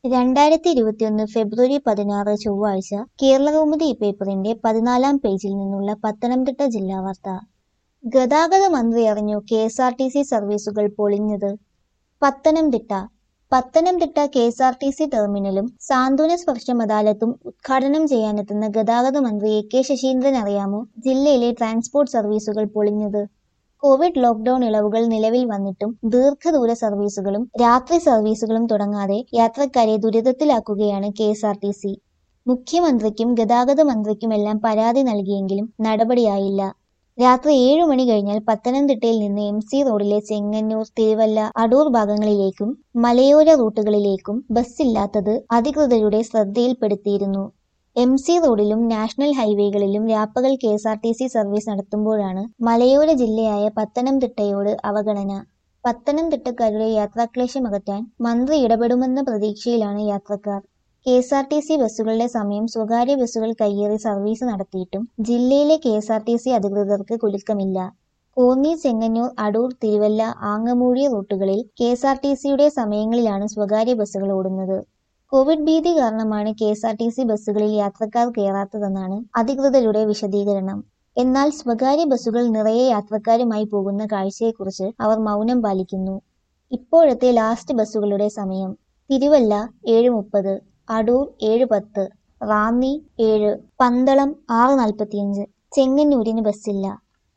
രണ്ടായിരത്തി ഇരുപത്തിയൊന്ന് ഫെബ്രുവരി പതിനാറ് ചൊവ്വാഴ്ച കേരളകൗമുദി പേപ്പറിന്റെ പതിനാലാം പേജിൽ നിന്നുള്ള പത്തനംതിട്ട ജില്ലാ വാർത്ത ഗതാഗത മന്ത്രി അറിഞ്ഞു K S R T C സർവീസുകൾ പൊളിഞ്ഞത് Pathanamthitta Pathanamthitta K S R T C ടെർമിനലും സാന്ത്വന സ്പർശം അദാലത്തും ഉദ്ഘാടനം ചെയ്യാനെത്തുന്ന ഗതാഗത മന്ത്രി എ കെ ശശീന്ദ്രൻ അറിയാമോ ജില്ലയിലെ ട്രാൻസ്പോർട്ട് സർവീസുകൾ പൊളിഞ്ഞത് കോവിഡ് ലോക്ക്ഡൌൺ ഇളവുകൾ നിലവിൽ വന്നിട്ടും ദീർഘദൂര സർവീസുകളും രാത്രി സർവീസുകളും തുടങ്ങാതെ യാത്രക്കാരെ ദുരിതത്തിലാക്കുകയാണ് K S R T C മുഖ്യമന്ത്രിക്കും ഗതാഗത മന്ത്രിക്കുമെല്ലാം പരാതി നൽകിയെങ്കിലും നടപടിയായില്ല രാത്രി ഏഴു മണി കഴിഞ്ഞാൽ പത്തനംതിട്ടയിൽ നിന്ന് എം സി റോഡിലെ ചെങ്ങന്നൂർ തിരുവല്ല അടൂർ ഭാഗങ്ങളിലേക്കും മലയോര റൂട്ടുകളിലേക്കും ബസ്സില്ലാത്തത് അധികൃതരുടെ ശ്രദ്ധയിൽപ്പെടുത്തിയിരുന്നു എം സി റോഡിലും നാഷണൽ ഹൈവേകളിലും രാപ്പകൽ K S R T C service നടത്തുമ്പോഴാണ് മലയോര ജില്ലയായ പത്തനംതിട്ടയോട് അവഗണന പത്തനംതിട്ടക്കാരുടെ യാത്രാക്ലേശം അകറ്റാൻ മന്ത്രി ഇടപെടുമെന്ന പ്രതീക്ഷയിലാണ് യാത്രക്കാർ K S R T C ബസ്സുകളുടെ സമയം സ്വകാര്യ ബസ്സുകൾ കയ്യേറി സർവീസ് നടത്തിയിട്ടും ജില്ലയിലെ K S R T C അധികൃതർക്ക് കുലുക്കമില്ല കോന്നി ചെങ്ങന്നൂർ അടൂർ തിരുവല്ല ആങ്ങമൂഴി റൂട്ടുകളിൽ കെ എസ് ആർ ടി സിയുടെ സമയങ്ങളിലാണ് സ്വകാര്യ ബസ്സുകൾ ഓടുന്നത് കോവിഡ് ഭീതി കാരണമാണ് K S R T C ബസ്സുകളിൽ യാത്രക്കാർ കയറാത്തതെന്നാണ് അധികൃതരുടെ വിശദീകരണം എന്നാൽ സ്വകാര്യ ബസ്സുകൾ നിറയെ യാത്രക്കാരുമായി പോകുന്ന കാഴ്ചയെക്കുറിച്ച് അവർ മൗനം പാലിക്കുന്നു ഇപ്പോഴത്തെ ലാസ്റ്റ് ബസ്സുകളുടെ സമയം തിരുവല്ല ഏഴ് മുപ്പത് അടൂർ ഏഴ് പത്ത് റാന്നി ഏഴ് പന്തളം ആറ് നാൽപ്പത്തിയഞ്ച് ചെങ്ങന്നൂരിന് ബസ്സില്ല